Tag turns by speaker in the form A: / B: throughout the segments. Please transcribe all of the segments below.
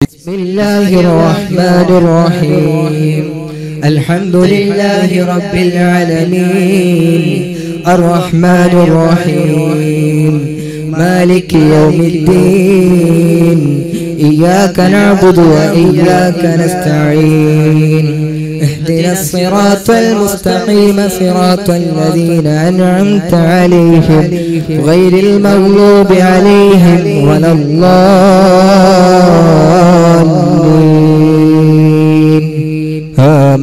A: بسم الله الرحمن الرحيم الحمد لله رب العالمين الرحمن الرحيم مالك يوم الدين إياك نعبد وإياك نستعين اهدنا الصراط المستقيم صراط الذين أنعمت عليهم غير المغلوب عليهم ولا الضالين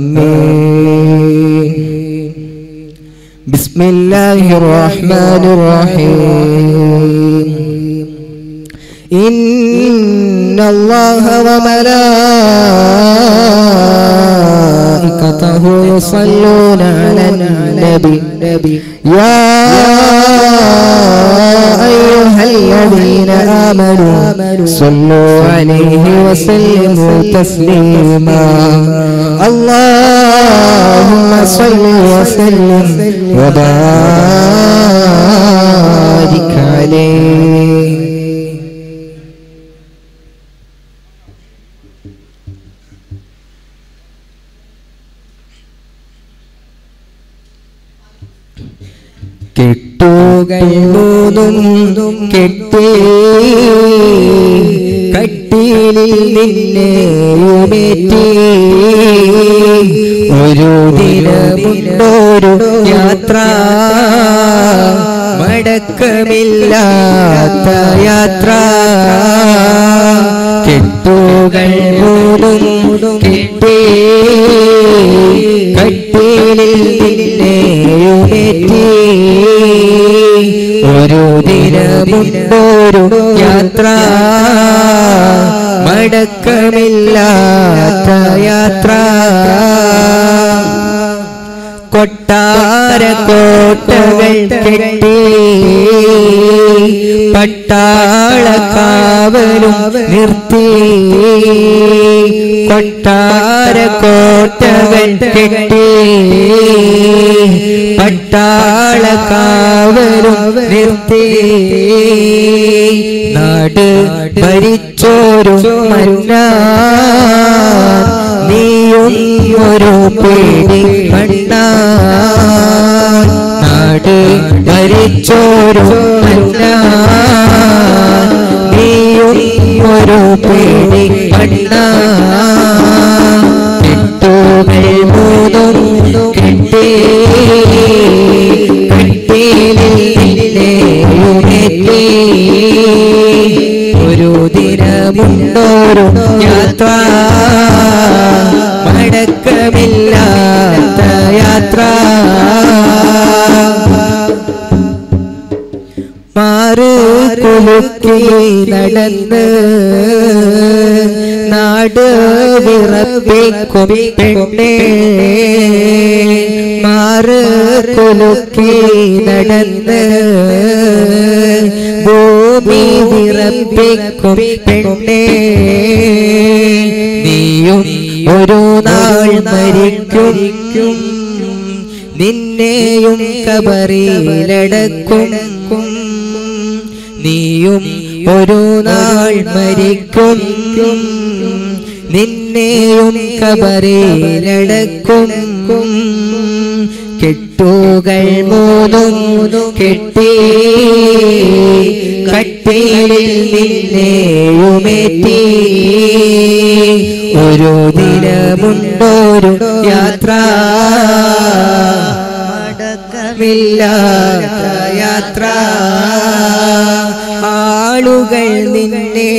A: آمين بسم الله الرحمن الرحيم إن الله وملائكته يصلون على النبي يا أيها الذين آمنوا صلوا عليه وسلموا تسليما اللهم صل وسلم وبارك عليه കെട്ടുകൾ മൂന്നും കെട്ടി കട്ടിലിൽ നിന്നെയുമേറ്റി ഒരു ദിനമുണ്ടൊരു യാത്ര മടക്കമില്ലാത്ത യാത്ര കെട്ടുകൾ മൂന്നും കെട്ടി കട്ടിലിൽ നിന്നെയുമേറ്റി ഒരു ദിനമുണ്ടൊരു യാത്ര മടക്കമില്ലാത്ത യാത്ര കൊട്ടാര കോട്ടകൾ കെട്ടി പട്ടാള കാവലും നിർത്തി കൊട്ടാര കോട്ടകൾ കെട്ടി പട്ടാള കാവലും നിർത്തി നാട് ഭരിച്ചോരു മന്ന നീയും ഒരു പേടി കണ്ട നാട് ഭരിച്ചോരു മന്ന നീയും ഒരു പേടി കണ്ട കെട്ടുകൾ മൂന്നും കെട്ടി കെട്ടിയിലേറ്റി ഒരു ദിനമുണ്ടൊരു യാത്ര മടക്കമില്ലാത്ത യാത്ര മാറ് കുലുക്കി നടന്ന് നാട് വിറപ്പിക്കും പെണ്ണേ മാറ് കുലുക്കി നടന്ന് ഭൂമി വിറപ്പിക്കും പെണ്ണേ നീയും ഒരു നാൾ മരിക്കും നിന്നെയും കബറിലടക്കും നീയും ഒരു നാൾ മരിക്കും നിന്നെയും കബറിലടക്കും കെട്ടുകൾ മൂന്നും കെട്ടി കട്ടിലിൽ നിന്നെയുമേറ്റി ഒരു ദിനമുണ്ടൊരു യാത്ര മടക്കമില്ലാത്ത യാത്ര ആളുകൾ നിന്നെ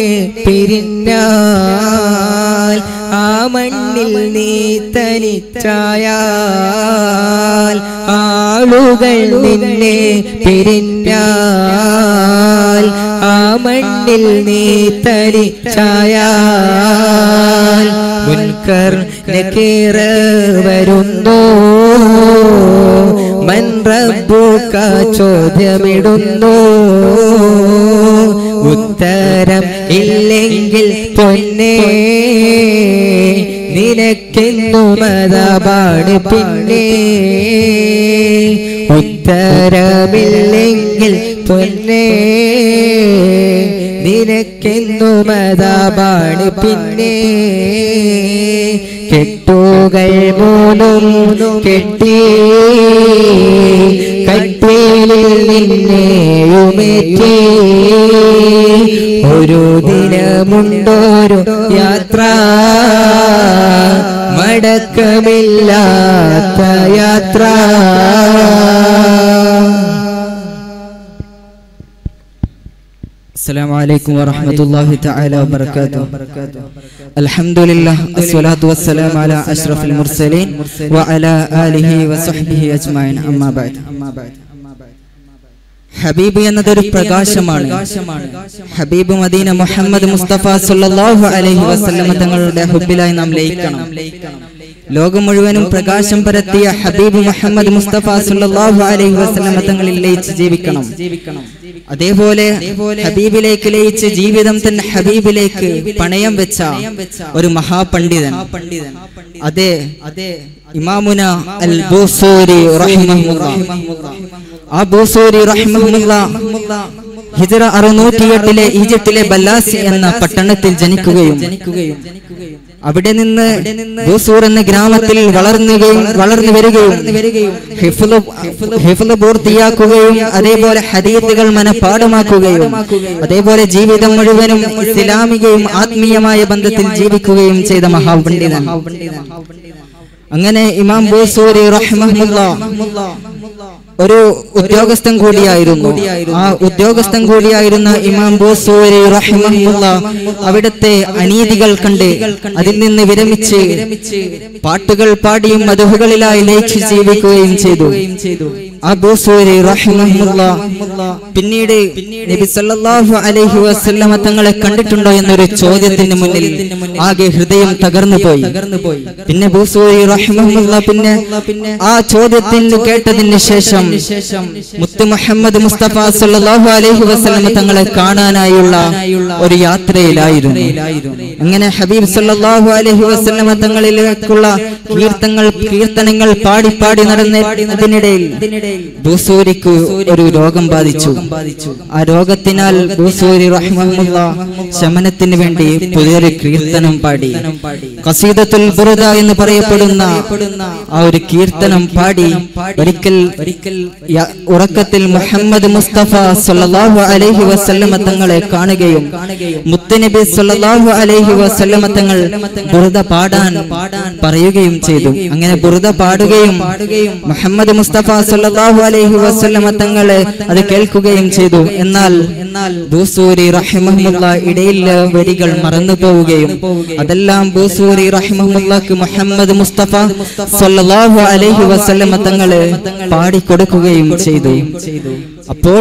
A: പിരിഞ്ഞാൽ ആ മണ്ണിൽ നീ തനിച്ചായാൽ ആളുകൾ നിന്നെ പിരിഞ്ഞാൽ ആ മണ്ണിൽ നീ തനിച്ചായാൽ മുൻകർ നക്കീറ വരുന്നു മൻറബുക്ക ചോദ്യമിടുന്നു ഉത്തരം ഇല്ലെങ്കിൽ പൊന്നേ നിനക്കെന്നു മതപാട് പിന്നെ ഉത്തരമില്ലെങ്കിൽ പൊന്നേ നിന നിനക്കെന്നു മതാപാണ് പിന്നെ കെട്ടുകൾ മൂന്നും കെട്ടി കട്ടിലിൽ നിന്നെയുമേറ്റി ഒരു ദിനമുണ്ടൊരു യാത്ര മടക്കമില്ലാത്ത യാത്ര
B: السلام عليكم ورحمة الله تعالى وبركاته الحمد لله الصلاة والسلام على أشرف المرسلين وعلى آله وصحبه أجمعين أما بعد ഹബീബ് എന്നതൊരു പ്രകാശമാണ് ഹബീബ് മദീന മുഹമ്മദ് മുസ്തഫ സല്ലല്ലാഹു അലൈഹി വസല്ലമ തങ്ങളുടെ ഹുബിലായി നാം ലയിക്കണം ലോകം മുഴുവനും പ്രകാശം പരത്തിയ ഹബീബ് മുഹമ്മദ് മുസ്തഫ സല്ലല്ലാഹു അലൈഹി വസല്ലമ തങ്ങളിൽ ലയിച്ച് ജീവിക്കണം അതേപോലെ ഹബീബിലേക്ക് ലയിച്ച് ജീവിതം തന്നെ ഹബീബിലേക്ക് പണയം വെച്ച ഒരു മഹാപണ്ഡിതൻ അതെ അതെ ഇമാമുന അൽ ബൂസൂരി റഹിമഹുല്ലാഹ് ആ ബൂസൂരി റഹിമഹുല്ലാഹ് ഹിജറ അറുന്നൂറ്റിയെട്ടിലെ ഈജിപ്തിലെ ബല്ലാസി എന്ന പട്ടണത്തിൽ ജനിക്കുകയും അവിടെ നിന്ന് ബൂസൂർ എന്ന ഗ്രാമത്തിൽ വളർന്നുകയും വളർന്നു വരികയും ഹിഫ്ള് ഹിഫ്ള് പൂർത്തിയാക്കുകയും അതേപോലെ ഹദീത്തുകൾ മനഃപ്പാടമാക്കുകയും അതേപോലെ ജീവിതം മുഴുവനും ഇസ്ലാമികയും ആത്മീയമായ ബന്ധത്തിൽ ജീവിക്കുകയും ചെയ്ത മഹാപണ്ഡിതൻ അങ്ങനെ ഇമാം ബൂസൂരി റഹ്മഹുല്ല ഒരു ഉദ്യോഗസ്ഥൻ കൂടിയായിരുന്നു ആ ഉദ്യോഗസ്ഥൻ കൂടിയായിരുന്ന ഇമാം ബോസൂരി റഹിമഹുല്ല അവിടുത്തെ അനീതികൾ കണ്ട് അതിൽ നിന്ന് വിരമിച്ച് പാട്ടുകൾ പാടിയും മധുഹുകളിലായി ലയിച്ച് ജീവിക്കുകയും ചെയ്തു ആ ബോസൂരി റഹിമഹുല്ല പിന്നീട് നബി സല്ലല്ലാഹു അലൈഹി വസല്ലമ തങ്ങളെ കണ്ടിട്ടുണ്ടോ എന്നൊരു ചോദ്യത്തിന് മുന്നിൽ ആകെ ഹൃദയം തകർന്നു പോയി പിന്നെ ബൂസൂരി റഹിമഹുല്ല പിന്നെ ആ ചോദ്യത്തിന് കേട്ടതിന് ശേഷം മുത്ത് മുഹമ്മദ് മുസ്തഫ സല്ലല്ലാഹു അലൈഹി വസല്ലമ തങ്ങളെ കാണാനായുള്ള ഒരു യാത്രയിലായിരുന്നു അങ്ങനെ ഹബീബ് സല്ലല്ലാഹു അലൈഹി വസല്ലമ തങ്ങളിലേക്കുള്ള കീർത്തങ്ങൾ കീർത്തനങ്ങൾ പാടി പാടി നടന്നതിനിടയിൽ ബൂസൂരിക്ക് ഒരു രോഗം ബാധിച്ചു ആ രോഗത്തിനാൽ ബൂസൂരി റഹ്മഹുല്ല ശമനത്തിന് വേണ്ടി പുതിയൊരു കീർത്തനം പാടി കസീദത്തുൽ ബുറുദ എന്ന് പറയപ്പെടുന്ന ആ ഒരു കീർത്തനം പാടി ഒരിക്കൽ ഒരിക്കൽ ഉറക്കത്തിൽ മുഹമ്മദ് മുസ്തഫ സല്ലല്ലാഹു അലൈഹി വസല്ലമ തങ്ങളെ കാണുകയും മുത്തനബി സല്ലല്ലാഹു അലൈഹി വസല്ലമ തങ്ങൾ ബുറുദ പാടാൻ പറയുകയും ചെയ്തു അങ്ങനെ ബുറുദ പാടുകയും മുഹമ്മദ് മുസ്തഫ സല്ലല്ലാഹു അലൈഹി വസല്ലമ തങ്ങളെ അത് കേൾക്കുകയും ചെയ്തു എന്നാൽ എന്നാൽ ബൂസൂരി റഹിമഹുല്ല ഇടയിൽ വരികൾ മറന്നു പോവുകയും അതെല്ലാം ബൂസൂരി റഹിമഹുല്ലക്ക് മുഹമ്മദ് മുസ്തഫ സല്ലല്ലാഹു അലൈഹി വസല്ലമ തങ്ങളെ പാടിക്കൊടുക്കുകയും ചെയ്തു അപ്പോൾ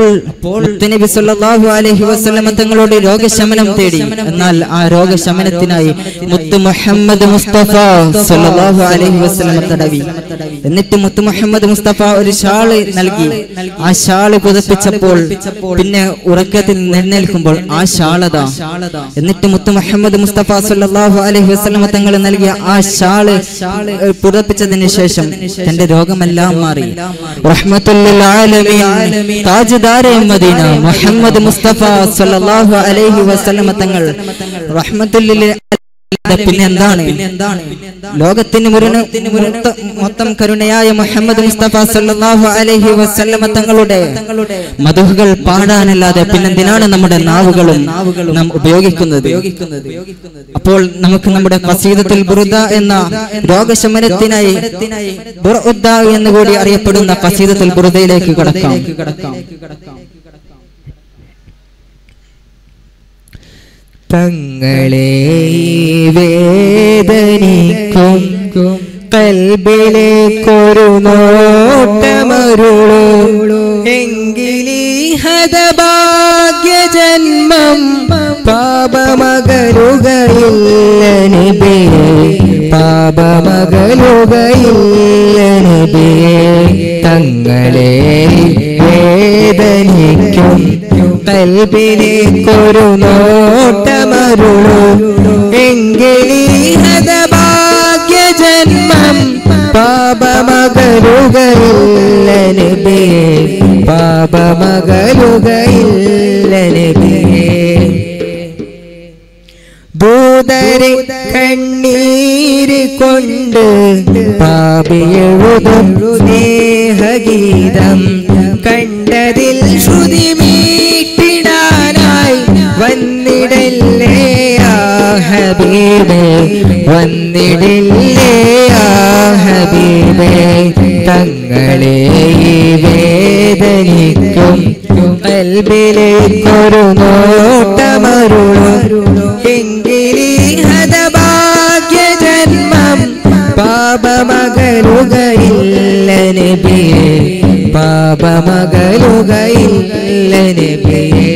B: നബി സല്ലല്ലാഹു അലൈഹി വസല്ലമ തങ്ങളോട് രോഗശമനം തേടി എന്നാൽ ആ രോഗശമനത്തിനായി മുത്ത് മുഹമ്മദ് മുസ്തഫ സല്ലല്ലാഹു അലൈഹി വസല്ലമ തടവി എന്നിട്ട് മുത്ത് മുഹമ്മദ് മുസ്തഫ ഒരു ഷാള് നൽകി ആ ഷാള് പുതപ്പിച്ചപ്പോൾ പിന്നെ ഉറക്കത്തിൽ നിന്നേൽക്കുമ്പോൾ ആ ഷാളത എന്നിട്ട് മുത്ത് മുഹമ്മദ് മുസ്തഫ സല്ലല്ലാഹു അലൈഹി വസല്ലമ തങ്ങൾ നൽകിയ ആ ഷാള് പുതപ്പിച്ചതിന് ശേഷം തന്റെ രോഗമെല്ലാം മാറി റഹ്മത്തുൽ ആലമീൻ താജ്ദാരെ മദീന മുഹമ്മദ് മുസ്തഫ സല്ലല്ലാഹു അലൈഹി വസല്ലമ തങ്ങൾ റഹ്മത്തുൽ പിന്നെ എന്താണ് ലോകത്തിന് മുഴുവൻ മൊത്തം കരുണയായ മുഹമ്മദ് മുസ്തഫ സല്ലല്ലാഹു അലൈഹി വസല്ലമ തങ്ങളുടെ മധുഹുകൾ പാടാനല്ലാതെ പിന്നെന്തിനാണ് നമ്മുടെ നാവുകളും നാം ഉപയോഗിക്കുന്നത് അപ്പോൾ നമുക്ക് നമ്മുടെ കസീദത്തുൽ ബുറുദ എന്ന രോഗശമനത്തിനായി ബുറുദ്ദ എന്ന് കൂടി അറിയപ്പെടുന്ന കസീദത്തുൽ ബുറുദയിലേക്ക് കടക്കാം
A: തങ്ങളെ വേദനിക്കും കൽബിലേക്കൊരു നോട്ടമരുളൂ എങ്കിലീ ഹതഭാഗ്യ ജന്മം പാപമകലുകയില്ല നബിയേ പാപമകലുകയില്ല നബിയേ തങ്ങളെ വേദനിക്കും കൽബിലേക്കൊരു നോട്ടമരുളൂ എങ്കിലീ ഹതഭാഗ്യ ജന്മം പാപമകലുകയില്ല നബിയേ പാപമകലുകയില്ല നബിയേ ദൂതരെ കണ്ണീര് കൊണ്ട് പാപിയെഴുതും സ്നേഹഗീതം കണ്ടതിൽ ശ്രുതി മീട്ടിടാനായി വന്നിടല്ലേ ആ ഹബീബേ വന്നിടില്ലേ ആ ഹബീബേ തങ്ങളെ ഈ വേദനിക്കും കൽബിലേക്കൊരു നോട്ടമരുളും എങ്കിലീ ഹതഭാഗ്യ ജന്മം പാപമകലുകയില്ല നബിയേ പാപമകലുകയില്ല നബിയേ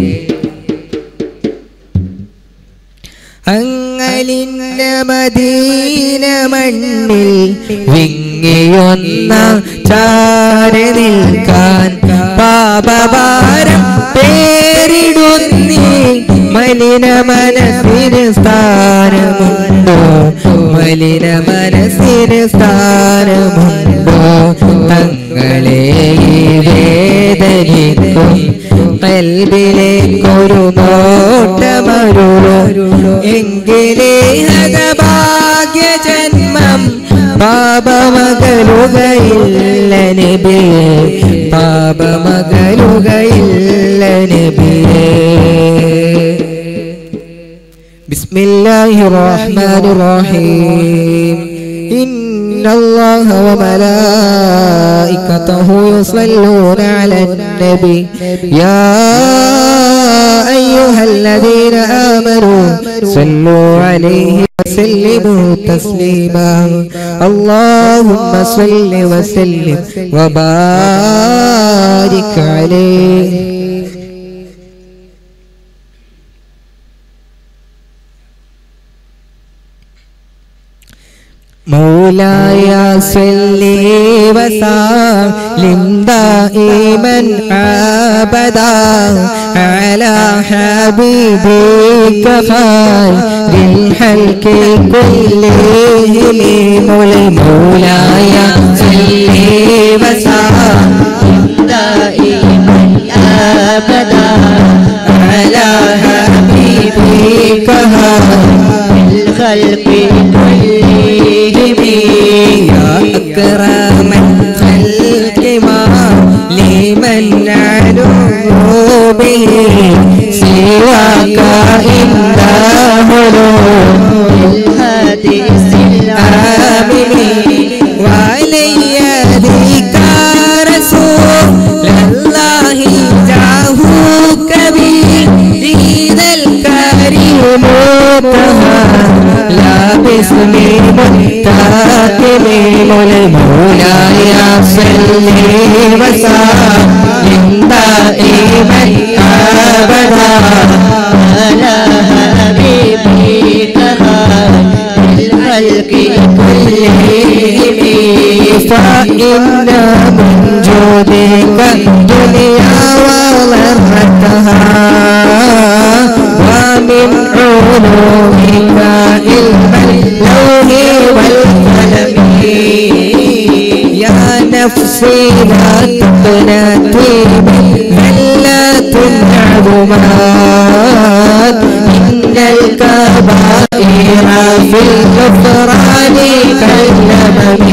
A: അങ്ങലിന്റെ മദീന മണ്ണിൽ വിങ്ങിയൊന്ന ചാരി നിൽക്കാൻ പാപഭാരം പേരിടുന്നി മലിന മനസ്സിന് സ്ഥാനമുണ്ടോ മലിന മനസ്സിന് സ്ഥാനമുണ്ടോ തങ്ങളെ ഈ വേദനിക്കും കൽബിലേക്കൊരു നോട്ടമരുളോ എങ്കിലേ ഹതഭാഗ്യ ജന്മം പാപമകലുകയില്ല നബിയേ പാപമകലുകയില്ല നബിയേ بسم الله الرحمن الرحيم إن الله وملائكته يصلون على النبي يا أيها الذين آمنوا صلوا عليه وسلموا تسليما اللهم صل وسلم وبارك عليه مولاي صل وسلم دائما ابدا على حبيبك خير الخلق كلهم مولاي صل وسلم دائما ابدا على حبيبك خير الخلق كلهم يا أكرم الخلق ما لمن علو به سواك إنه الحديث الآمن وعلي ذيك رسول الله جاه كبير دين الكريم لا باسم منتقم المولاي صل وسلم دائما ابدا على حبيبك الخلق كلهم فإن من جودك الدنيا وضرتها ومن علومك علم اللوح والقلم يا نفسي لا تقنطي ذلة عظمات إن الكبائر في الغفران كاللمم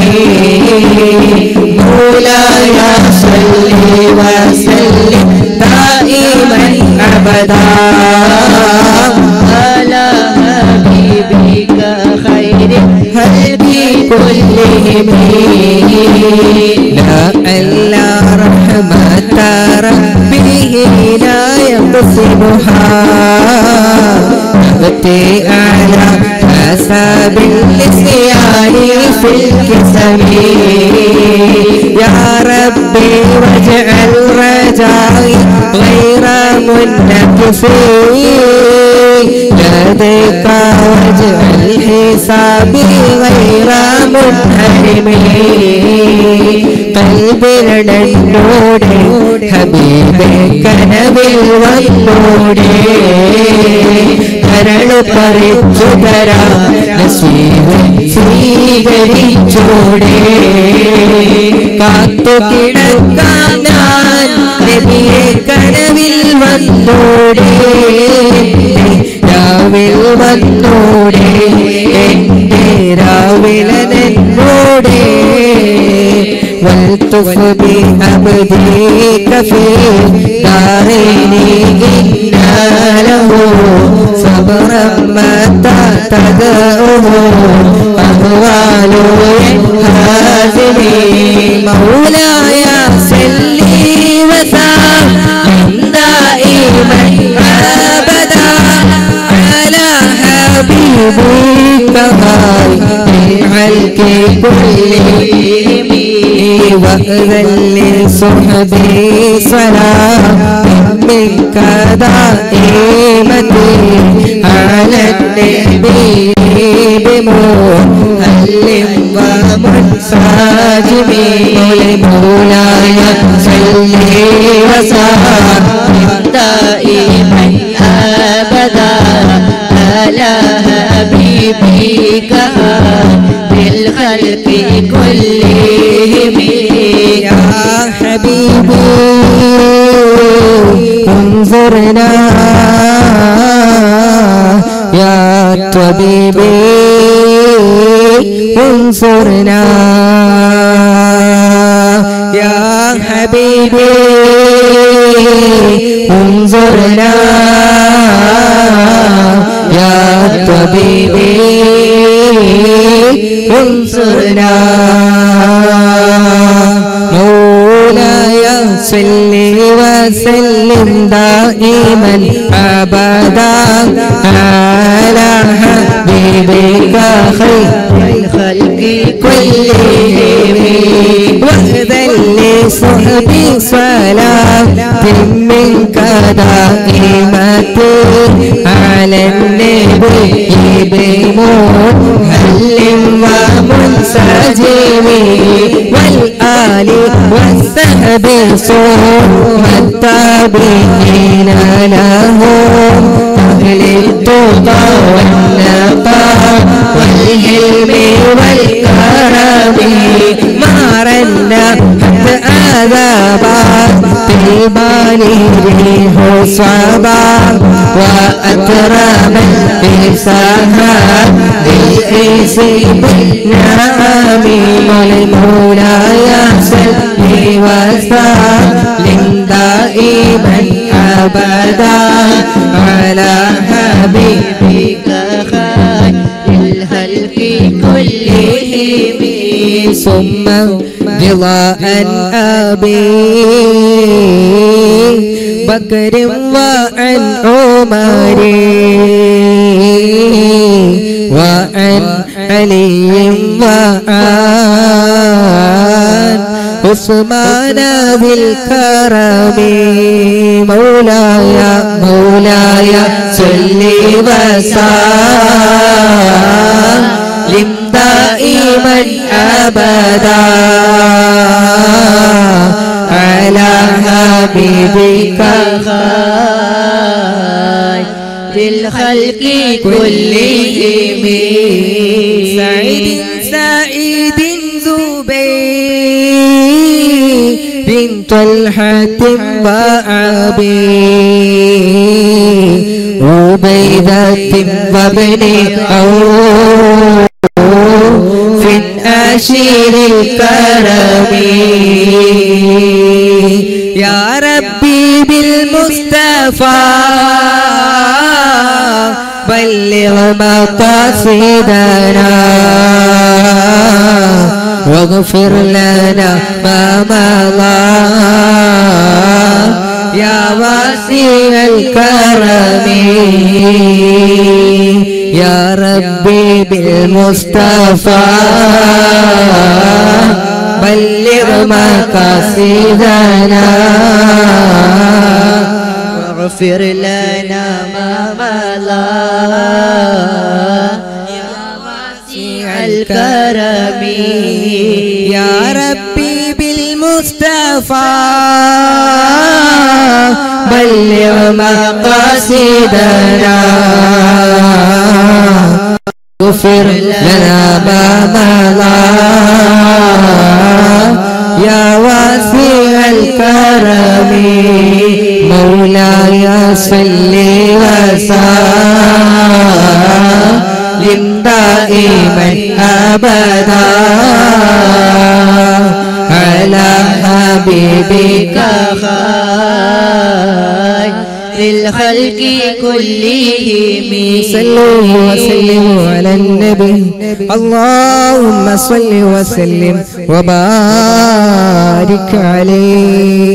A: مولاي صل وسلم دائما أبدا على حبيبك خير الخلق كلهم لا إلا رحمة ربه لا يقسمها نبتي على حساب النسيان في الكسم يا ربي واجعل رجائي غير منكف لديك واجعل حسابي غير منحرم കൽബിലടന്നോടെ ഹബീബെ കനവിൽ വന്നോടെ കരള് പറിച്ചു തരാ നസീബ് സ്വീകരിച്ചോടെ കാത്തു കിടക്കാൻ ഞാൻ നബിയെ കനവിൽ വന്നോടെ രാവിൽ വന്നൂടെ എന്റെ രാവിലെ നിന്നൂടെ والطف بعبدك في دارين إنا له صبرا متى تدعوه أهوال ينهزمي مولاي سلي وسلم دائما أبدا على حبيبك الخلق كلهم وأذن لصحبي سلام منك دائمة على النبي بمهل ومنسجم مولاي صل وسلم
C: دائما أبدا على حبيبك بالخلق كلهم
A: يا حبيبي انظرنا يا طبيبي انصرنا يا حبيبي انظرنا يا طبيبي انصرنا مولاي صل وسلم دائما ابدا على حبيبك خير
C: الخلق
A: كلهم واذن لصحبي صلاة منك دائمة على النبي بمهل ومنسجم والآل والسهب صوم التابعين لهم أهل التقى والنقى والهلم والكرم مارنا حتى آذابات بالبالي ريح صبا وأكرم الإساها بالإيس بالنعم والمولاي صلي وسلم دائما أبدا على حبيبك
C: خير الخلق كلهم
A: ثم رضاء أبي بكر وعن عمر وعن علي وعن عثمان ذي الكرم مولاي مولاي صل وسلم دائما ابدا على حبيبك
C: خير الخلق كلهم
A: سعيد سعيد زبير بن طلحة وأبي عبيدة وابن عوف في الأشير الكرم يا ربي بالمصطفى بلغ مقاصدنا واغفر لنا ما مضى يا واسع الكرم يا ربي بالمصطفى بلغ مقاصدنا
C: واغفر لنا ما مضى يا واسع الكرم
A: يا ربي بالمصطفى بلغ مقاصدنا اغفر لنا ما مضى يا واسع الكرم مولاي صل وسلم دائما أبدا على حبيبك
C: خير للخلق كلهم
A: صلوا وسلموا على النبي اللهم صل وسلم وبارك عليه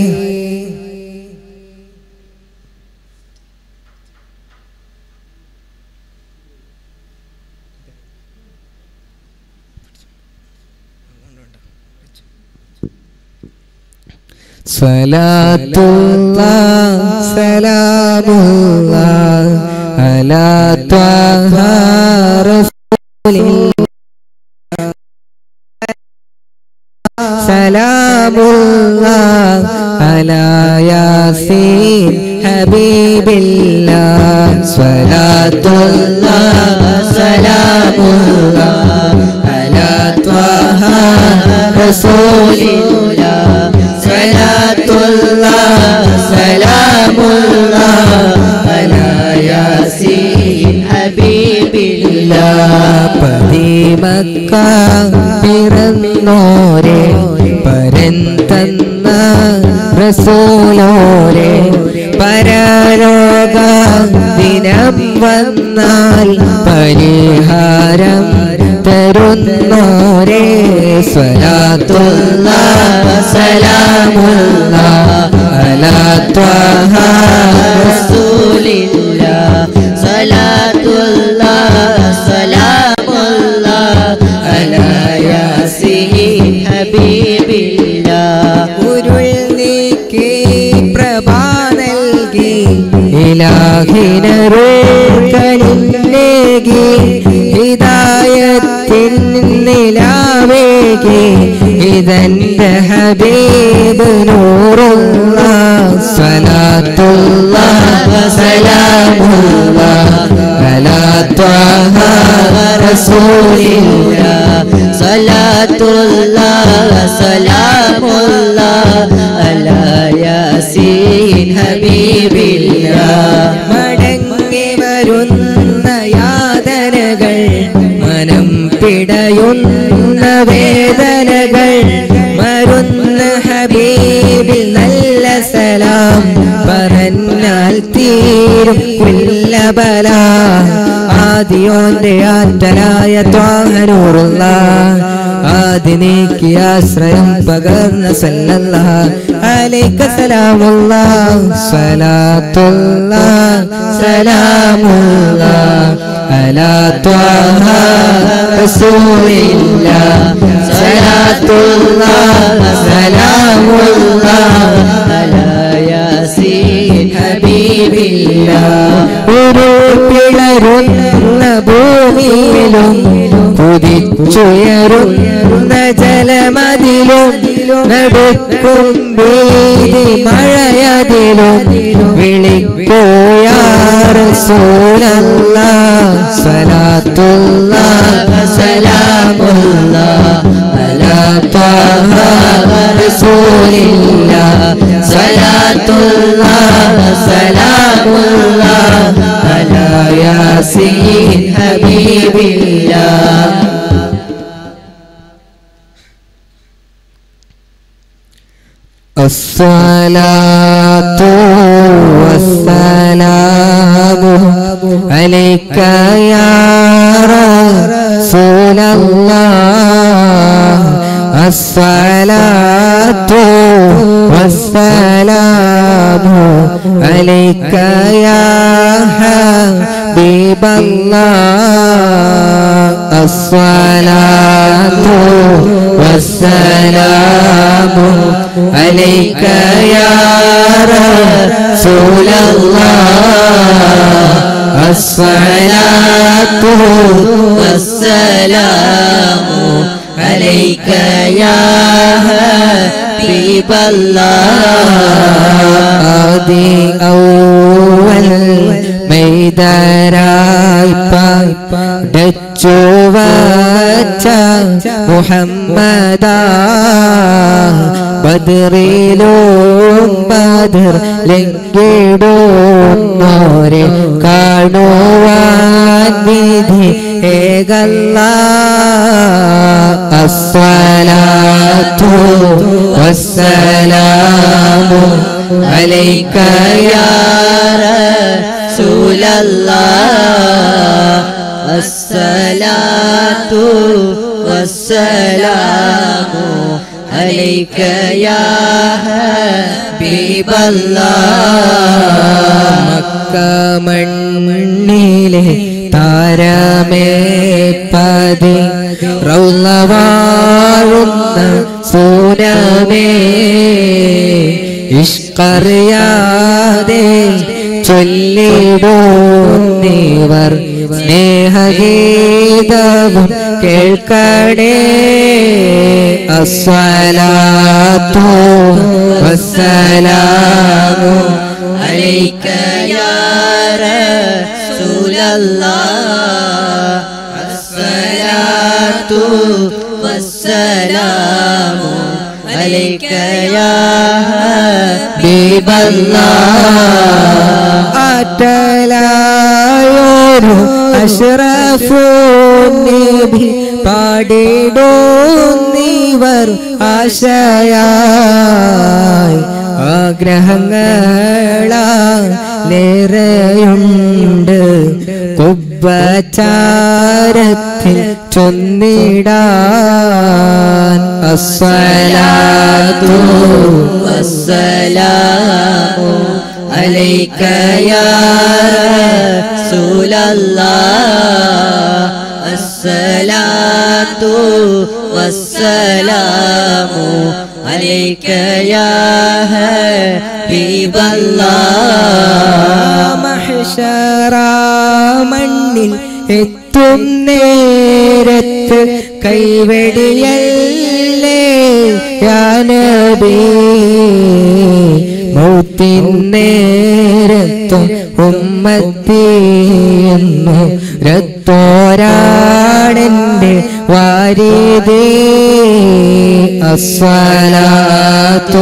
A: صلاة الله سلام الله على طه رسول الله سلام الله على ياسين حبيب الله صلاة الله سلام الله على طه رسول الله صلاة الله سلام الله على ياسين حبيب الله പതിമക്ക പിറന്നോരെ പരന്തന്ന റസൂലോരെ പരലോക ദിനം വന്നാൽ പരിഹാരം തരുന്നോരെ സ്വലാത്തുള്ള സലാമുള്ള അലാ ത്വഹ
C: رسول الله صلاة الله سلام الله على ياسين حبيب الله
A: ഉരുൾ നീക്കി പ്രഭ നൽകി ഇലാഹിനേകി ഹിദായത്തിൻ നിലാവേകി ഇതെന്റെ ഹബീബ് നൂറുള്ള സലാത്തുള്ള സലാമുള്ള അലാ ത്വഹ റസൂലില്ല
C: صلاة الله سلام الله على ياسين حبيب الله
A: മടങ്ങി വരുന്ന യാതനകൾ മനം പിടയുന്ന വേദനകൾ മരുന്ന ഹബീബിൽ നല്ല സലാം പറഞ്ഞാൽ തീരും കുല്ലബല ആദിയോന്റെ ആറ്റലായ ത്വാഹനൂറുള്ള ആദി നീക്കി ആശ്രയം പകർന്ന സല്ലല്ല അലൈക സലാമുള്ള സലാത്തുള്ള സലാമുള്ള അലാ ത്വാഹ റസൂലില്ല സലാത്തുള്ള സലാമുള്ള
C: على ياسين حبيب الله
A: ഒരു പിളരുന്ന ഭൂമിയിലും കുതിച്ചുയരുന്ന ജലമതിലും നടക്കും ഭീതി മഴയതിലും വിളിപ്പോയാറസൂലല്ല സലാത്തുള്ള സലാമുള്ള അലാ ത്വഹ റസൂലില്ല സലാത്തുള്ള സലാമുള്ള അലാ യാസീൻ ഹബീബില്ല الصلاة والسلام عليك يا رسول الله الصلاة والسلام عليك يا حبيب الله الصلاة والسلام عليك يا رسول الله الصلاة
C: والسلام عليك يا حبيب الله
A: ആദി ഔവൽ മെയ്തരായി ഡച്ചു വച്ച മുഹമ്മദ ബദറിലും ബദർ ലംഘിടുന്നോരെ കാണുവാൻ വിധി ഏകല്ല അസ്സലാത്തു വസ്സലാമു അലൈക യാ
C: رسول الله الصلاة والسلام عليك يا حبيب الله
A: മക്ക മണ്ണിലെ താരമേ പതി റൗളവാഴുന്ന സൂനമേ ഇഷ്കറിയാതെ ചൊല്ലിടുന്നിവർ സ്നേഹഗീതവും കേൾക്കണേ അസ്സലാത്തു വസ്സലാമു
C: عليك يا رسول الله الصلاة والسلام عليك يا حبيب الله
A: ആറ്റലായൊരു അഷ്റഫു നബി പാടിടുന്നിവർ ആശയായി ആഗ്രഹങ്ങളേറെയുണ്ട് കുബ്ബചാരത്തിൽ ചൊന്നിടാൻ അസ്സലാത്തു
C: والسلام عليك يا رسول الله الصلاة والسلام عليك يا حبيب الله
A: മഹിഷറ മണ്ണിൽ എത്തും നേരത്ത് കൈവെടിയല്ലേ യാനബി മൗത്തിൻ നേരത്തും ഉമ്മത്തിയെന്നു രത്തോരാണെന്റെ വാരിതേ അസ്സലാത്തു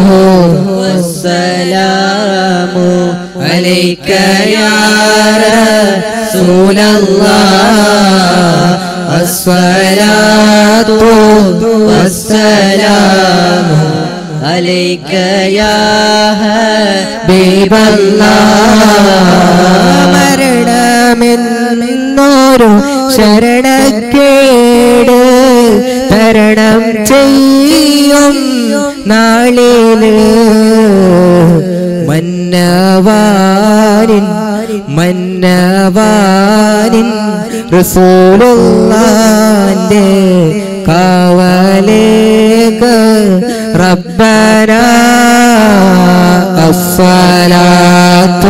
C: والسلام عليك يا رسول الله
A: الصلاة
C: والسلام عليك يا حبيب الله
A: മരണമെന്നൊരു ശരണക്കേട് തരണം ചെയ്യും നാളില് മന്നവാരിൻ മന്നവാരിൻ റസൂലുള്ളാന്റെ കാവലേക്ക് റബ്ബന الصلاة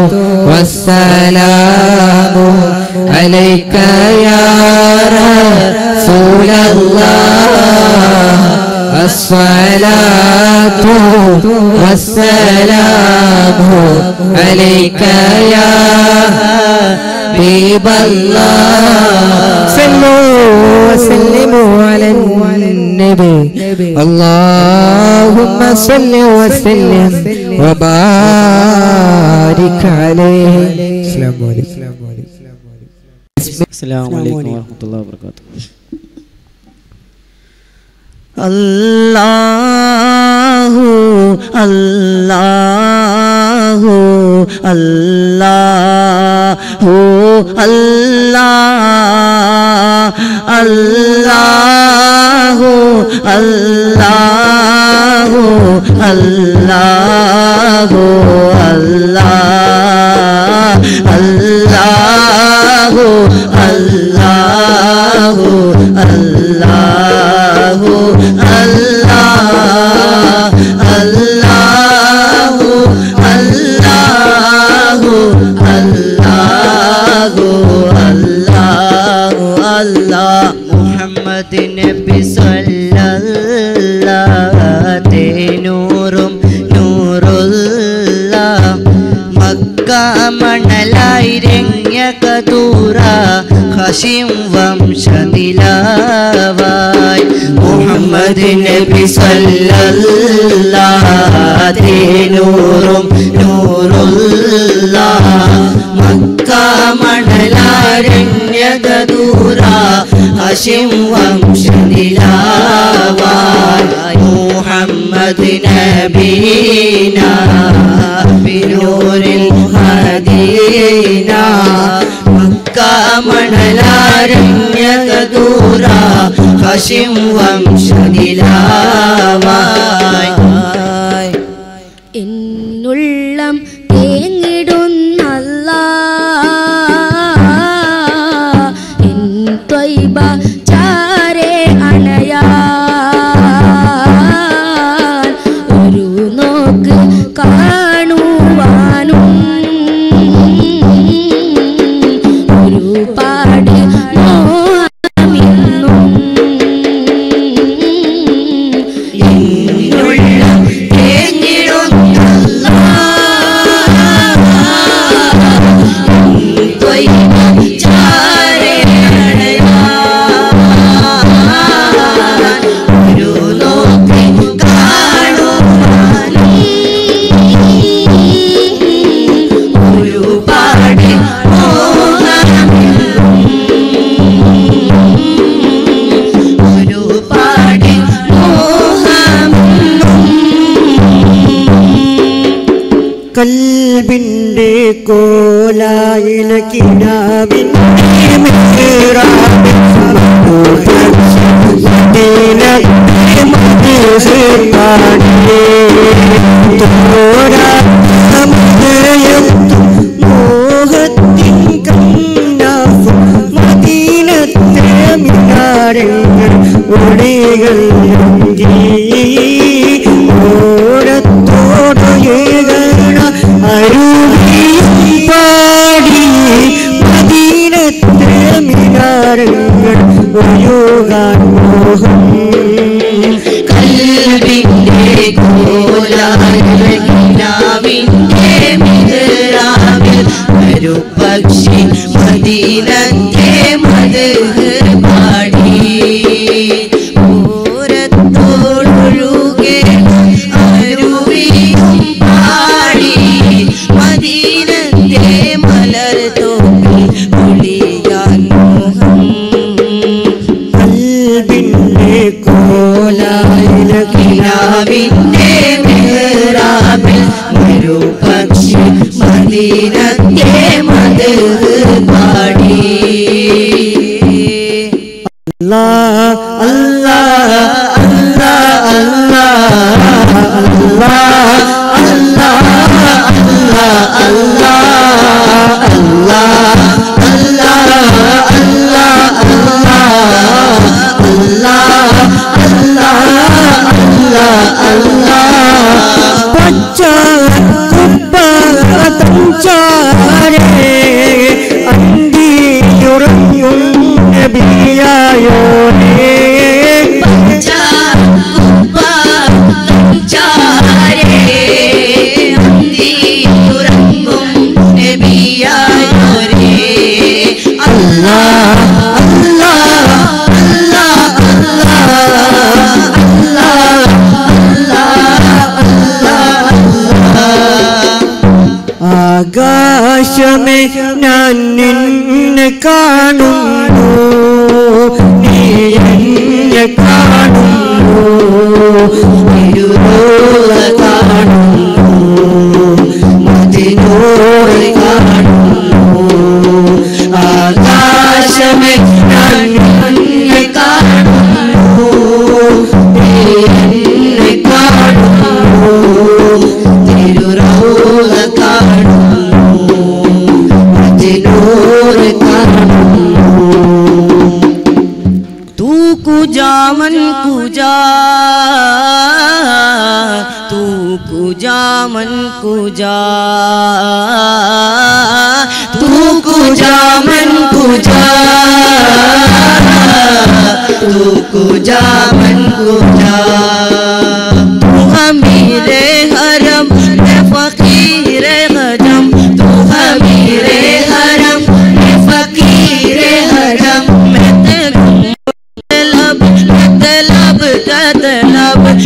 A: والسلام عليك يا رسول الله الصلاة والسلام عليك يا حبيب الله صلوا وسلموا على النبي اللهم صل وسلم وبارك عليه السلام عليكم
D: السلام عليكم ورحمة الله وبركاته
C: അല്ലാഹു അല്ലാഹു അല്ലാഹു അല്ലാ അല്ലാഹു അല്ലാഹു അല്ലാഹു അല്ലാ അല്ലാഹു അല്ലാഹു അല്ലാഹു അല്ലാ അല്ലാഹു അല്ലാഹു അല്ലാഹു അല്ലാഹു അല്ലാ മുഹമ്മദ് നബി സല്ലല്ലാഹു നൂറും നൂറുള്ള മക്ക മണലായി രംഗ്യ കതൂറ ഹഷിം വംശനിലാവായി മുഹമ്മദ് നബി സല്ലല്ലാഹ് തേനൂറും നൂറുള്ള മക്ക മണലാരണ്യക ദൂര ഹഷിം വംശനിലാവായി മുഹമ്മദ് നബീന ബിനൂരിൽ മദീന മക്ക മണലാരണ്യക ദൂര ഹഷിം വംശനിലാവായി
E: എന്നുള്ളം തേങ്ങിടുന്നല്ല എൻ ത്വയ്ബ ചാരെ അണയാൻ ഒരു നോക്ക് കാണുവാനും ഒരുപാട് മോഹമിന്നും
C: എന്നുള്ളം തേങ്ങിടുന്നല്ല ചാരേ ഒരു നോക്കി കാണുവാനും ഒരുപാട് ഒരുപാട് മോഹം
A: കൽബിന്റെ കോലായില കിനാവിന്റെ മിഹ്റാബിൽ മദീനത്തെ മദീസ് പാടിയേ തോരാ സമയം മോഹത്തിൻ കണ്ണാഫും മദീനത്തെ മിനാരങ്ങൾ ഒടികൾ ഓടത്തോട് ഏകണ അരുവിയും പാടി മദീനത്തെ മിനാരങ്ങൾ ഒഴുകാൻ മോഹം
C: കൽബിന്റെ കോലാവിന്റെ മിഹ്റാബിൽ ഒരു പക്ഷി മദീനത്തെ മത് പാടി ഓരത്തോടൊഴുകെ അരുവിയും പാടി മദീനത്തെ മലർ തോപ്പി ഒളിയാൻ മോഹം
A: കൽബിന്റെ കോലായില
C: കിനാവിന്റെ മിഹ്റാബിൽ ഒരു പക്ഷി മദീനത്തെ മത് പാടി
A: അല്ലാ അല്ലാ അല്ലാ അല്ലാ അല്ലാ അല്ലാ അല്ലാ അല്ലാ അല്ലാ അല്ലാ അല്ലാ അല്ലാ അല്ലാ അല്ലാ അല്ലാ പച്ച കുപ്പ തഞ്ചാരേ അന്തിയുറങ്ങും നബിയായോരേ അല്ലാ അല്ലാ അല്ലാ അല്ലാ ആകാശമേ ഞാൻ നിന്നെ കാണുന്നു നീ എന്നെ കാണുന്നു ഇരുളോള കാണുന്നു മതിനോട് കാണുന്നു ആകാശമേ ഞാൻ നിന്നെ കാണുന്നു നീ എന്നെ കാണുന്നു തിരുറോള കാണുന്നു മതിനോട് കാണുന്നു
C: तू कुजा मन कुजा तू कुजा मन कुजा तू कुजा मन कुजा तू कुजा मन कुजा तू हमीरे हरम ए फकीर गजम तू हमीरे हरम ए फकीर हरम मैं तेरे तलब तलब तलब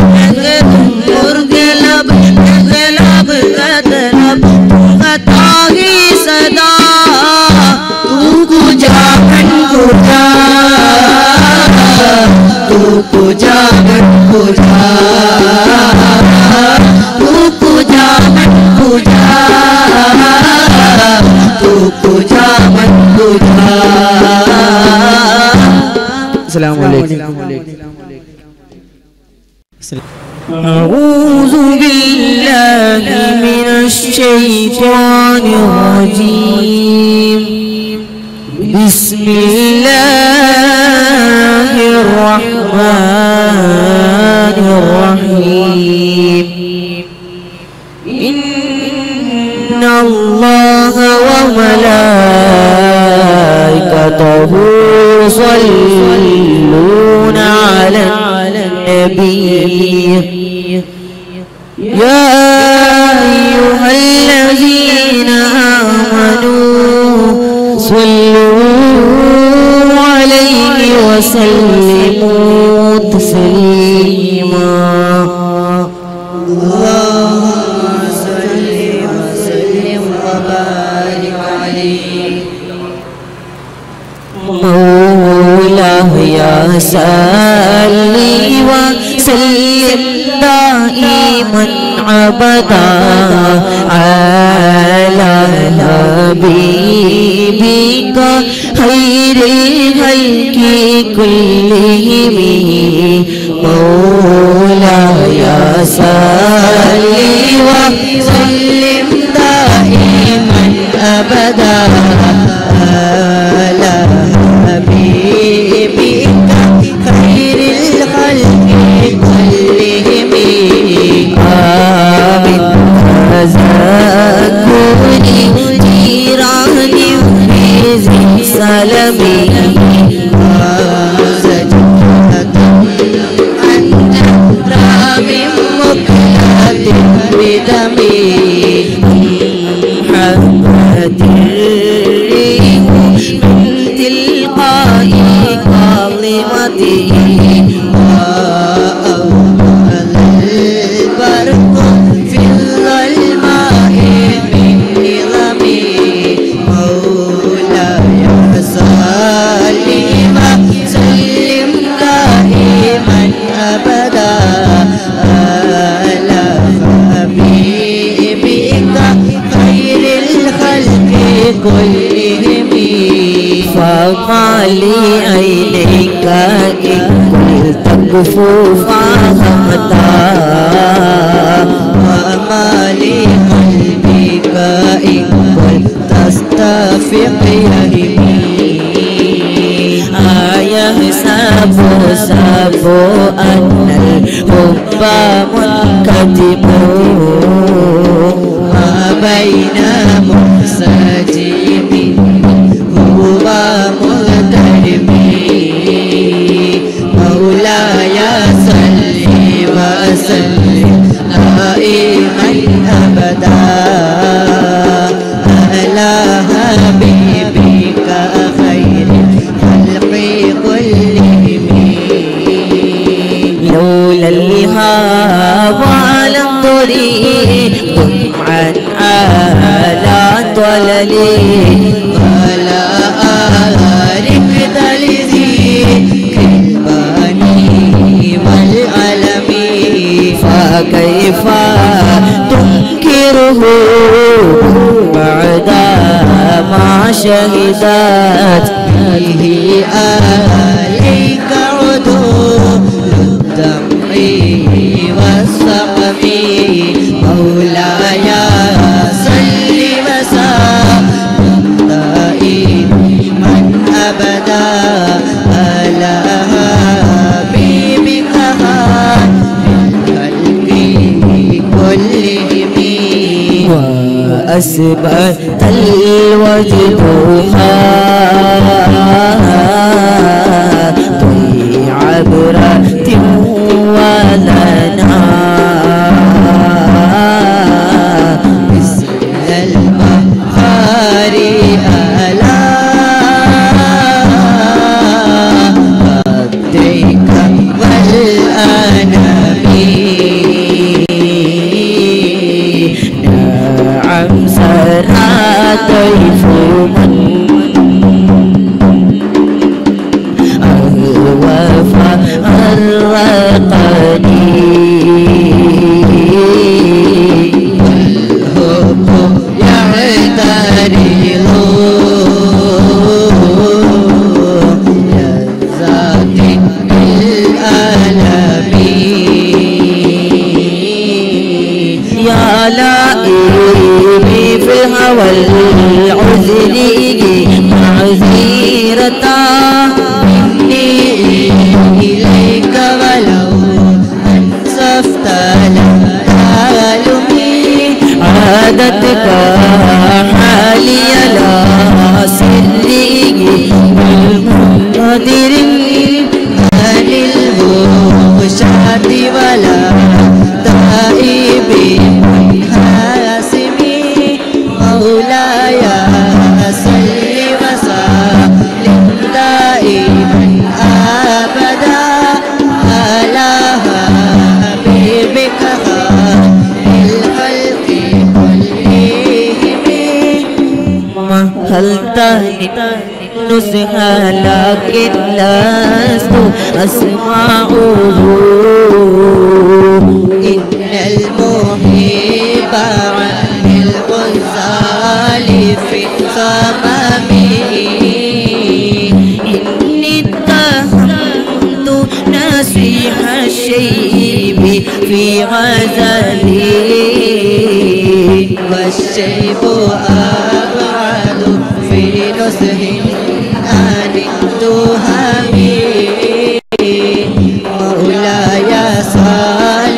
C: أعوذ بالله من الشيطان الرجيم بسم الله الرحمن الرحيم إن الله وملائكته يصلون على النبي يا أيها الذين آمنوا صلوا عليه وسلموا تسليما مولاي صلي وسلم دائما عبدا على حبيبك خير الخلق كلهم مولاي صلي وسلم دائما ابدا على حبيبك خير الخلق كلهم آمين تذكرني جيراني وحزن سلمي بدمي محمد الريح من تلقاء كلمته وأول البرق في الظلماء من نظمي مولاي سلم سلم دائما أبدا على حبيبك خير الخلق كلهم فما لي عينيك إن قلت كفوفها متى وما لي قلبك إن قلت تستفق يهمي أيحسب سب أن الحب منكتب ما بين منسجم هو مغترب مولاي صل وسلم دائما أبدا على حبيبك خير الخلق كلهم لولا الهوى لم تريد عن آلا ضللي ولا أعرف ذلذي كالباني والعلم فكيف تنكره بعد ما شهدت به عليك عدول الدمع والسقم مولاي صل وسلم دائما ابدا على حبيبك الخلق كلهم وأثبت الوجد طي عبرة ولنا مثل البحار ألا قدرك والأنام نعم سرى طيف من الوفا الرقني والحب يعترض لذات لائمي في الهوى العذر معذرة مني إليك ولو أنصفت لم تعلمي عادتك حالي لا سري والمقدر عن الهوشات ولا تائب حاسمي مولاي صل وسلم دائما ابدا على حبيبك الخلق كلهم هل تهني نصحى لكن لست أسمعه إن المحب عن الغزال في الصمم إني اتهمت نسيح الشيب في غزلي والشيب أبعد في نصح عن التهم مولاي صل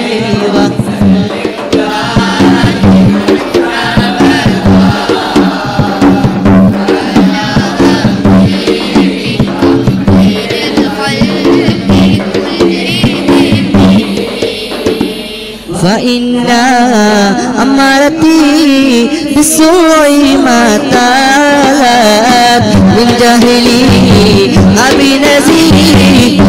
C: وسلم فإن أمرتي بالسوء ما تالت من جهلي أبي نزير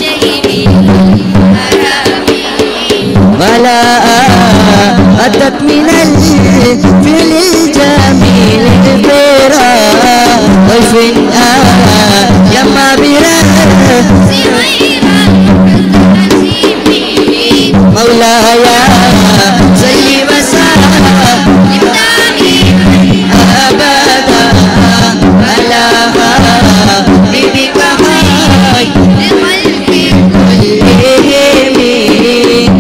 C: ولا أتت من الفعل الجميل إبرا ضيف يما برا مولاي زي مساء أبدا على حبيبك هاي كلهم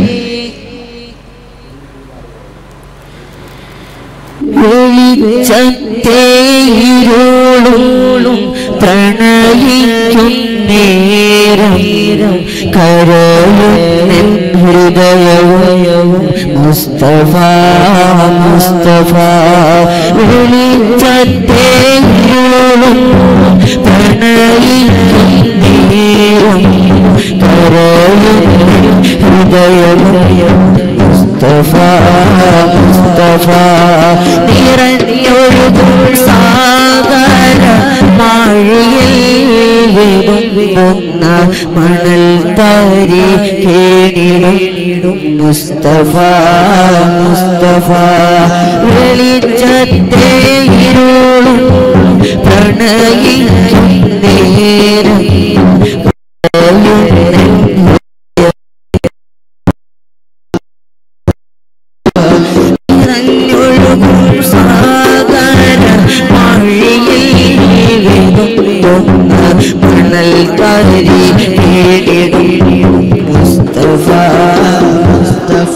C: വെളിച്ചത്തേരുളും പ്രണയിക്കും നേരം കരയും ഹൃദയവും മുസ്തഫ മുസ്തഫ വെളിച്ചത്തേരുളും പ്രണയിക്കും നേരം കരയും ഹൃദയവും മുസ്തഫ മുസ്തഫ നിറഞ്ഞൊഴുകും സാഗര മഴയിൽ വിടുന്ന മണൽ താരി കേണിടും മുസ്തഫ മുസ്തഫ വെളിച്ചത്തെ ഇരുളും പ്രണയിക്കും നേരം നിറഞ്ഞൊഴുകും സാഗര മഴയിൽ വിടുന്ന മണൽ താരി കേണിടും മുസ്തഫ മുസ്തഫ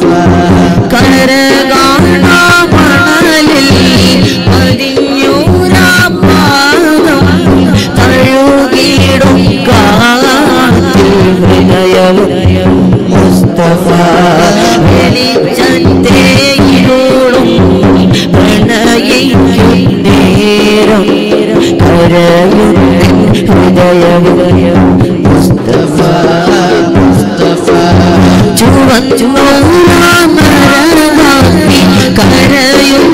C: കരകാണാ മണലിൽ പതിഞ്ഞൂരാ പാദം തഴുകിടും കാത്തിൽ ഹൃദയവും മുസ്തഫ വെളിച്ചത്തെ ഇരുളും പ്രണയിക്കും നേരം കരയും ഹൃദയവും മുസ്തഫ മുസ്തഫ ചുവന്നുമരകാത്തി കരയും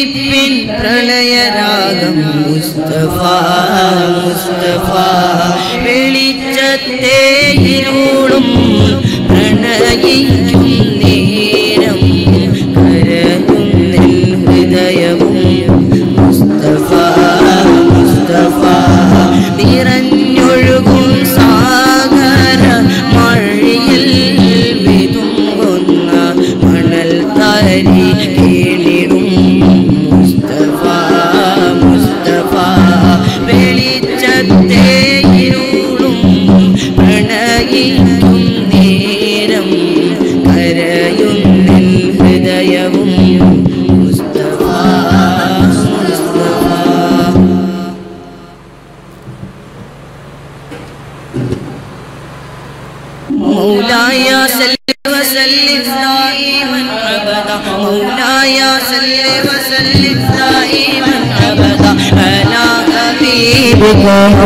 A: ജീവിപ്പിൻ പ്രണയരാഗം മുസ്തഫ മുസ്തഫ വെളിച്ചത്തെ ഇരുളും പ്രണയിക്കും നേരം കരയുന്നിൽ ഹൃദയവും മുസ്തഫ മുസ്തഫ നിറഞ്ഞൊഴുകും സാഗര മഴയിൽ വിതുമ്പുന്ന മണൽ താരി കേളിടും മുസ്തഫ മുസ്തഫ വെളിച്ചത്തെ ഇരുളും പ്രണയിക്കും നേരം കരയുന്നിൽ ഹൃദയവും മുസ്തഫ മുസ്തഫ مولاي صل وسلم دائما ابدا مولاي صل وسلم دائما ابدا على حبيبك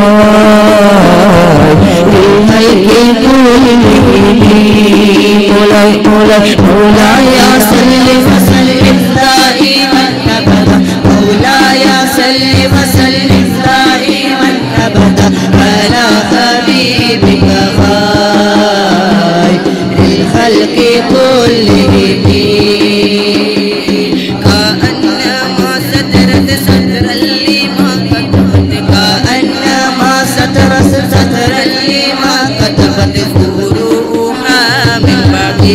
A: مولاي صل وسلم دائما ابدا مولاي صل وسلم دائما ابدا على حبيبك خير الخلق كلهم كأنما سترت سترا لما كتبت كأنما سترت سترا لما كتبت فروها من بعد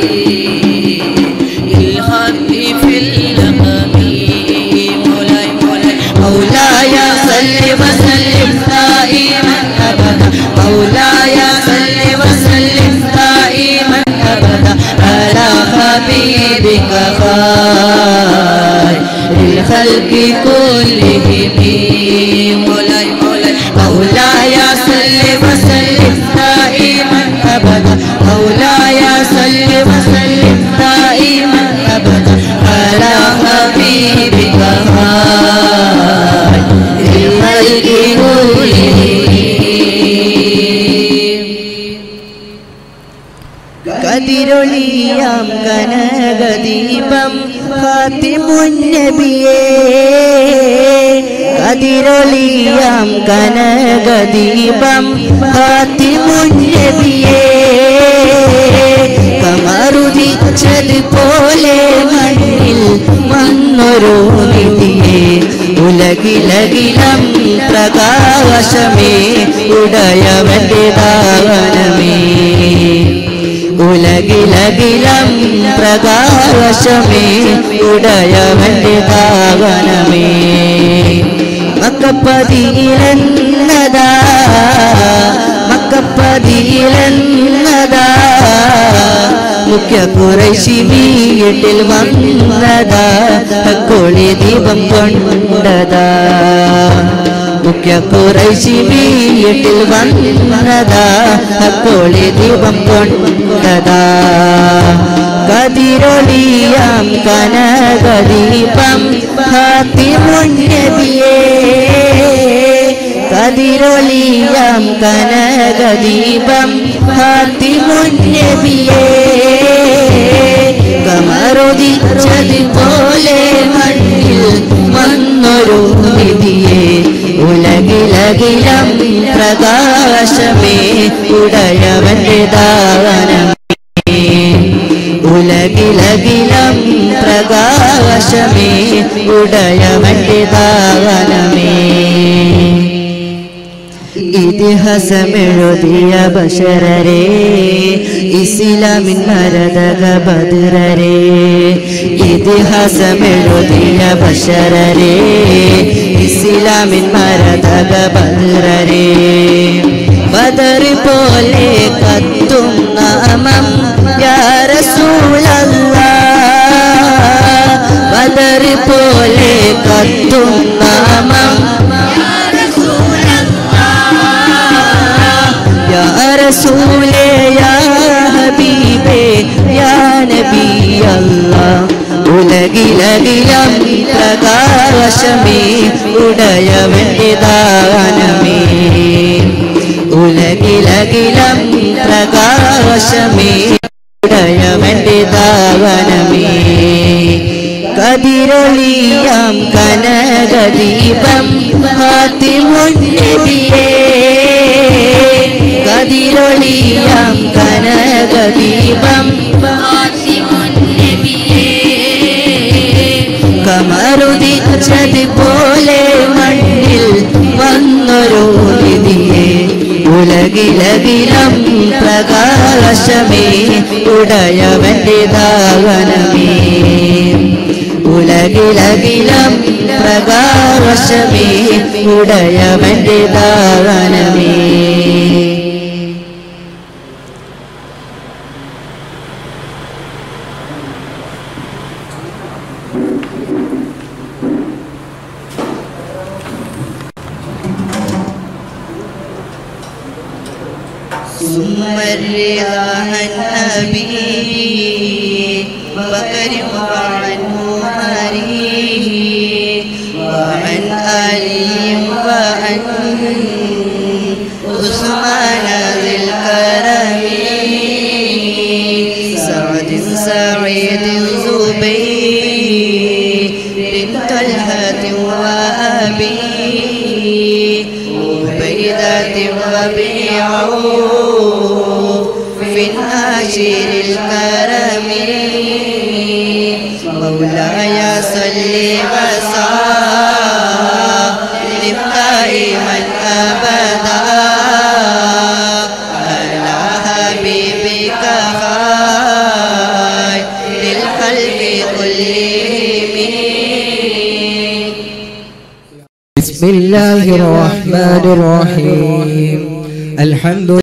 A: الخط في اللقم مولاي مولاي مولاي صل وسلم دائما ابدا مولاي صل وسلم دائما ابدا على حبيبك خير الخلق كلهم مولاي مولاي مولاي صل وسلم دائما ابدا مولاي صل وسلم دائما ابدا على حبيبك خير الخلق كلهم കതിരൊളിയാം കനകദീപം ഹാത്തിമുന്നബിയേ കതിരൊളിയാം കനകദീപം ഹാത്തിമുന്നബിയേ കമറുദിച്ചതുപോലെ മണ്ണിൽ വന്നൊരു നിധിയെ ഉലകിലകിലം പ്രകാശമേ ഉടയവന്റെ ദാനമേ ഉലകിലകിലം പ്രകാശമേ ഉടയവന്റെ ദാവനമേ മക്കപ്പതിയിലെന്നതാ മക്കപ്പതിയിലെന്നതാ മുഖ്യ കുറശി വീട്ടിൽ വന്നതാ കൊളി ദീപം കൊണ്ടതാ മുഖ്യ കുറശി വീട്ടിൽ വന്നതാ കോളി ദീപം കൊണ്ടതാ കതിരൊളിയാം കനകദീപം ഹാത്തിമുന്നബിയേ കതിരൊളിയാം കനകദീപം ഹാത്തിമുന്നബിയേ കമറുദിച്ചതുപോലെ മണ്ണിൽ വന്നൊരു നിധിയെ ഉലകിലകിലം പ്രകാശമേ ഉടയവന്റെ ദാനമേ ഉലകിലകിലം പ്രകാശമേ ഉടയവന്റെ ദാനമേ ഇതിഹാസമെഴുതിയ ബഷരരെ ഇസ്ലാമിൻ മരതക ബദരരെ ഇതിഹാസമെഴുതിയ ബഷരരെ ഇസ്ലാമിൻ മരതക ബദരരെ ബദർ പോലെ കത്തും നാമം യാ റസൂലല്ലാ ബദർ പോലെ കത്തും നാമം യാ റസൂലേ യാ ഹബീബേ യാ നബി അല്ലാഹ് ഉലകിലകിലം പ്രകാശമേ ഉടയവന്റെ ദാനമേ ഉലകിലകിലം പ്രകാശമേ ഉടയവന്റെ ദാനമേ കതിരൊളിയാം കനകദീപം ഹാത്തിമുന്നബിയേ കതിരൊളിയാം കനകദീപം കമറുദിച്ചതുപോലെ മണ്ണിൽ വന്നൊരു നിധിയെ ഉലകിലകിലം പ്രകാശമേ ഉടയവന്റെ ദാവനമേ ഉലകിലകിലം പ്രകാശമേ ഉടയവന്റെ ദാവനമേ ثم الرضا عن أبي بكر وعن عمر وعن علي وعن عثمان ذي الكرم سعد سعيد زبير طلحة وأبي عبيدة وابن عوف في العاشر الكرم مولاي صل وسلم دائما ابدا على حبيبك خير للخلق كلهم
B: بسم الله الرحمن الرحيم الحمد